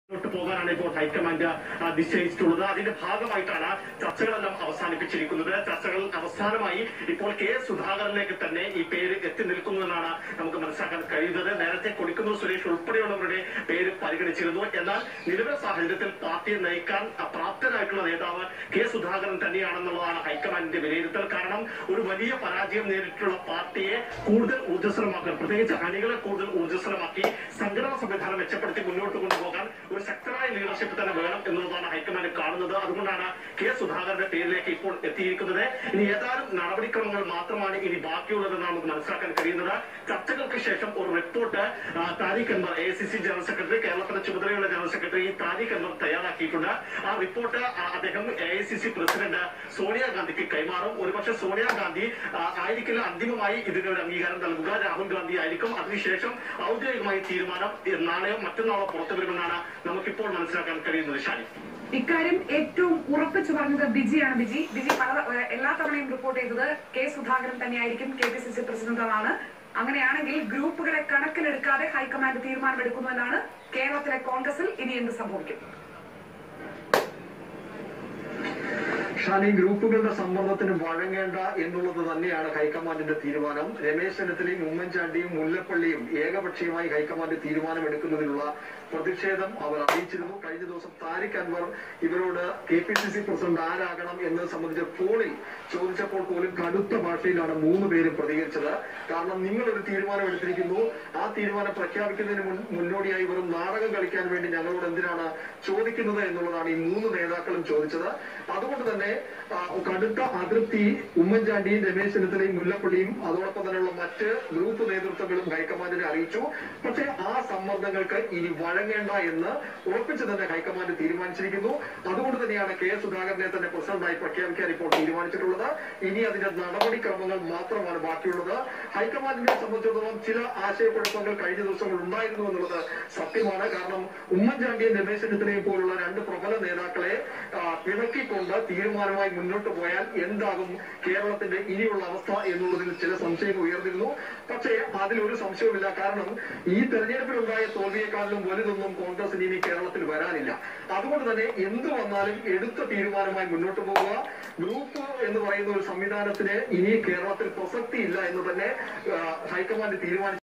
മുന്നോട്ട് പോകാനാണ് ഇപ്പോൾ ഹൈക്കമാൻഡ് ആ, നിശ്ചയിച്ചിട്ടുള്ളത് അതിന്റെ ഭാഗമായിട്ടാണ് ചർച്ചകളെല്ലാം അവസാനിപ്പിച്ചിരിക്കുന്നത് ചർച്ചകൾ അവസാനമായി ഇപ്പോൾ കെ സുധാകരനിലേക്ക് തന്നെ ഈ പേര് എത്തി നിൽക്കുന്നുവെന്നാണ് നമുക്ക് മനസ്സിലാക്കാൻ കഴിയുന്നത് നേരത്തെ കൊടിക്കുന്നൂർ സുരേഷ് ഉൾപ്പെടെയുള്ളവരുടെ പേര് പരിഗണിച്ചിരുന്നു എന്നാൽ നിലവിലെ സാഹചര്യത്തിൽ പാർട്ടിയെ നയിക്കാൻ പ്രാപ്തനായിട്ടുള്ള നേതാവ് കെ സുധാകരൻ തന്നെയാണെന്നുള്ളതാണ് ഹൈക്കമാൻഡിന്റെ വിലയിരുത്തൽ കാരണം ഒരു വലിയ പരാജയം നേരിട്ടുള്ള പാർട്ടിയെ കൂടുതൽ ഊർജ്ജസ്വലമാക്കാൻ പ്രത്യേകിച്ച് അണികളെ കൂടുതൽ ഊർജ്ജസ്വലമാക്കി സംഘടനാ സംവിധാനം മെച്ചപ്പെടുത്തി മുന്നോട്ട് കൊണ്ടുപോകാൻ ഒരു ശക്തമായ ലീഡർഷിപ്പ് തന്നെ വേണം എന്നുള്ളതാണ് ഹൈക്കമാൻഡ് കാണുന്നത് അതുകൊണ്ടാണ് കെ സുധാകരന്റെ പേരിലേക്ക് ഇപ്പോൾ എത്തിയിരിക്കുന്നത് ഇനി ഏതാനും നടപടിക്രമങ്ങൾ മാത്രമാണ് ഇനി ബാക്കിയുള്ളതെന്നാണ് നമുക്ക് മനസ്സിലാക്കാൻ കഴിയുന്നത് ചർച്ചകൾക്ക് ശേഷം ഒരു റിപ്പോർട്ട് ആ, Tariq Anwar A C C general secretary കേരളത്തിന്റെ ചുമതലയുള്ള ജനറൽ സെക്രട്ടറി താരിഖ് അൻവർ തയ്യാറാക്കിയിട്ടുണ്ട് ആ റിപ്പോർട്ട് ആ, അദ്ദേഹം A I C C president സോണിയാഗാന്ധിക്ക് കൈമാറും ഒരുപക്ഷെ സോണിയാഗാന്ധി ആ, ആയിരിക്കില്ല അന്തിമമായി ഇതിന് ഒരു അംഗീകാരം നൽകുക രാഹുൽ ഗാന്ധി ആയിരിക്കും അതിനുശേഷം ഔദ്യോഗികമായി തീരുമാനം നാളെയോ മറ്റന്നാളോ പുറത്തു വരുമെന്നാണ് നമുക്കിപ്പോൾ മനസ്സിലാക്കാൻ കഴിയുന്നത് ഷാനി ഇക്കാര്യം ഏറ്റവും ഉറപ്പിച്ചു പറഞ്ഞത് ബിജിയാണ് ബിജി ബിജി പല ഏഹ് എല്ലാ തവണയും റിപ്പോർട്ട് ചെയ്തത് കെ സുധാകരൻ തന്നെയായിരിക്കും K P C C president എന്നാണ് അങ്ങനെയാണെങ്കിൽ ഗ്രൂപ്പുകളെ കണക്കിലെടുക്കാതെ ഹൈക്കമാൻഡ് തീരുമാനമെടുക്കുന്നുവെന്നാണ് കേരളത്തിലെ കോൺഗ്രസിൽ ഇനി എന്ത് സംഭവിക്കും ഷാനി ഗ്രൂപ്പുകളുടെ സമ്മർദ്ദത്തിന് വഴങ്ങേണ്ട എന്നുള്ളത് തന്നെയാണ് ഹൈക്കമാൻഡിന്റെ തീരുമാനം രമേശ് ചെന്നിത്തലയും ഉമ്മൻചാണ്ടിയും മുല്ലപ്പള്ളിയും ഏകപക്ഷീയമായി ഹൈക്കമാൻഡ് തീരുമാനമെടുക്കുന്നതിനുള്ള പ്രതിഷേധം അവർ അറിയിച്ചിരുന്നു കഴിഞ്ഞ ദിവസം താരിഖ് അൻവർ ഇവരോട് K P C C president ആരാകണം എന്നത് സംബന്ധിച്ച് ഫോണിൽ ചോദിച്ചപ്പോൾ പോലും കടുത്ത ഭാഷയിലാണ് മൂന്ന് പേരും പ്രതികരിച്ചത് കാരണം നിങ്ങൾ ഒരു തീരുമാനം എടുത്തിരിക്കുന്നു ആ തീരുമാനം പ്രഖ്യാപിക്കുന്നതിന് മുൻ- മുന്നോടിയായി വെറും നാടകം കളിക്കാൻ വേണ്ടി ഞങ്ങളോട് എന്തിനാണ് ചോദിക്കുന്നത് എന്നുള്ളതാണ് ഈ മൂന്ന് നേതാക്കളും ചോദിച്ചത് അതുകൊണ്ട് തന്നെ ആ, കടുത്ത അതൃപ്തി ഉമ്മൻചാണ്ടിയും രമേശ് ചെന്നിത്തലയും മുല്ലപ്പള്ളിയും അതോടൊപ്പം തന്നെയുള്ള മറ്റ് ഗ്രൂപ്പ് നേതൃത്വങ്ങളും ഹൈക്കമാൻഡിനെ അറിയിച്ചു പക്ഷേ ആ സമ്മർദ്ദങ്ങൾക്ക് ഇനി വഴങ്ങേണ്ട എന്ന് ഉറപ്പിച്ചു തന്നെ ഹൈക്കമാൻഡ് തീരുമാനിച്ചിരിക്കുന്നു അതുകൊണ്ട് തന്നെയാണ് കെ സുധാകരനെ തന്നെ പ്രസിഡന്റായി പ്രഖ്യാപിക്കാൻ ഇപ്പോൾ തീരുമാനിച്ചിട്ടുള്ളത് ഇനി അതിന്റെ നടപടിക്രമങ്ങൾ മാത്രമാണ് ബാക്കിയുള്ളത് ഹൈക്കമാൻഡിനെ സംബന്ധിച്ചിടത്തോളം ചില ആശയക്കുഴപ്പങ്ങൾ കഴിഞ്ഞ ദിവസങ്ങൾ ഉണ്ടായിരുന്നു എന്നുള്ളത് സത്യമാണ് കാരണം ഉമ്മൻചാണ്ടിയും രമേശ് ചെന്നിത്തലയും പോലുള്ള രണ്ട് പ്രബല നേതാക്കളെ ആ, പിണക്കിക്കൊണ്ട് തീരുമാനമായി മുന്നോട്ട് പോയാൽ എന്താകും കേരളത്തിന്റെ ഇനിയുള്ള അവസ്ഥ എന്നുള്ളതിൽ ചില സംശയങ്ങൾ ഉയർന്നിരുന്നു പക്ഷേ അതിലൊരു സംശയവുമില്ല കാരണം ഈ തെരഞ്ഞെടുപ്പിലുണ്ടായ തോൽവിയെക്കാളിലും വലുതൊന്നും കോൺഗ്രസിന് ഇനി കേരളത്തിൽ വരാനില്ല അതുകൊണ്ട് തന്നെ എന്ത് വന്നാലും എടുത്ത തീരുമാനമായി മുന്നോട്ട് പോകുക ഗ്രൂപ്പ് എന്ന് പറയുന്ന ഒരു സംവിധാനത്തിന് ഇനി കേരളത്തിൽ പ്രസക്തിയില്ല എന്ന് തന്നെ ആ, ഹൈക്കമാൻഡ് തീരുമാനിച്ചു